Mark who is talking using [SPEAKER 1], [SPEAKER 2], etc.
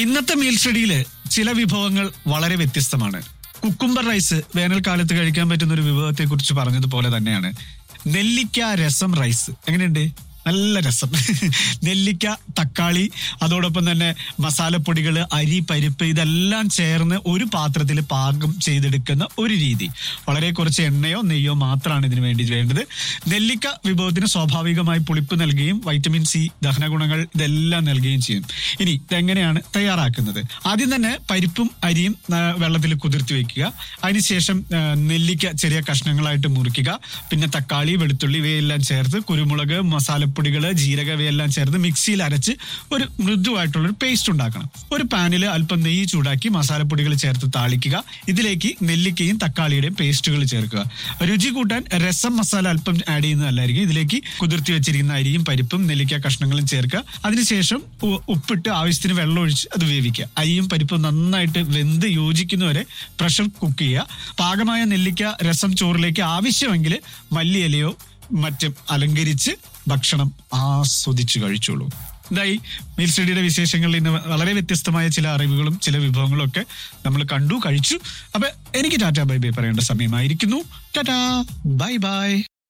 [SPEAKER 1] ഇന്നത്തെ മീൽ സ്റ്റഡിയില് ചില വിഭവങ്ങൾ വളരെ വ്യത്യസ്തമാണ് കുക്കുംബർ റൈസ് വേനൽക്കാലത്ത് കഴിക്കാൻ പറ്റുന്ന ഒരു വിഭവത്തെ കുറിച്ച് പറഞ്ഞതുപോലെ തന്നെയാണ് നെല്ലിക്ക രസം റൈസ് എങ്ങനെയുണ്ട് നല്ല രസം നെല്ലിക്ക തക്കാളി അതോടൊപ്പം തന്നെ മസാലപ്പൊടികൾ അരി പരിപ്പ് ഇതെല്ലാം ചേർന്ന് ഒരു പാത്രത്തിൽ പാകം ചെയ്തെടുക്കുന്ന ഒരു രീതി വളരെ കുറച്ച് എണ്ണയോ നെയ്യോ മാത്രമാണ് ഇതിനു വേണ്ടി വേണ്ടത് നെല്ലിക്ക വിഭവത്തിന് സ്വാഭാവികമായി പുളിപ്പ് നൽകുകയും വൈറ്റമിൻ സി ദഹന ഗുണങ്ങൾ ഇതെല്ലാം നൽകുകയും ചെയ്യും ഇനി ഇതെങ്ങനെയാണ് തയ്യാറാക്കുന്നത് ആദ്യം തന്നെ പരിപ്പും അരിയും ആ, വെള്ളത്തിൽ കുതിർത്തി വെക്കുക അതിനുശേഷം ആ, നെല്ലിക്ക ചെറിയ കഷ്ണങ്ങളായിട്ട് മുറിക്കുക പിന്നെ തക്കാളി വെളുത്തുള്ളി ഇവയെല്ലാം ചേർത്ത് കുരുമുളക് മസാലപ്പൊടികൾ ജീരക ഇവയെല്ലാം ചേർത്ത് മിക്സിയിൽ അരച്ച് ഒരു മൃദുവായിട്ടുള്ള ഒരു പേസ്റ്റ് ഉണ്ടാക്കണം ഒരു പാനിൽ അല്പം നെയ്യ് ചൂടാക്കി മസാലപ്പൊടികൾ ചേർത്ത് താളിക്കുക ഇതിലേക്ക് നെല്ലിക്കയും തക്കാളിയുടെയും പേസ്റ്റുകൾ ചേർക്കുക രുചി കൂട്ടാൻ രസം മസാല അല്പം ആഡ് ചെയ്യുന്നത് നല്ലതായിരിക്കും ഇതിലേക്ക് കുതിർത്തി വെച്ചിരിക്കുന്ന അരിയും പരിപ്പും നെല്ലിക്ക കഷ്ണങ്ങളും ചേർക്കുക അതിനുശേഷം ഉ- ഉപ്പിട്ട് ആവശ്യത്തിന് വെള്ളം ഒഴിച്ച് അത് വേവിക്കുക അരിയും പരിപ്പും നന്നായിട്ട് വെന്ത് യോജിക്കുന്നവരെ പ്രഷർ കുക്ക് ചെയ്യുക പാകമായ നെല്ലിക്ക രസം ചോറിലേക്ക് ആവശ്യമെങ്കിൽ മല്ലിയിലയോ മറ്റും അലങ്കരിച്ച് ഭക്ഷണം ആസ്വദിച്ച് കഴിച്ചോളൂ ഇതായി മീൽ സ്റ്റഡിയുടെ വിശേഷങ്ങളിൽ ഇന്ന് വളരെ വ്യത്യസ്തമായ ചില അറിവുകളും ചില വിഭവങ്ങളും ഒക്കെ നമ്മൾ കണ്ടു കഴിച്ചു അപ്പൊ എനിക്ക് ടാറ്റാ ബൈ ബൈ പറയേണ്ട സമയമായിരിക്കുന്നു ടാറ്റാ ബൈ ബൈ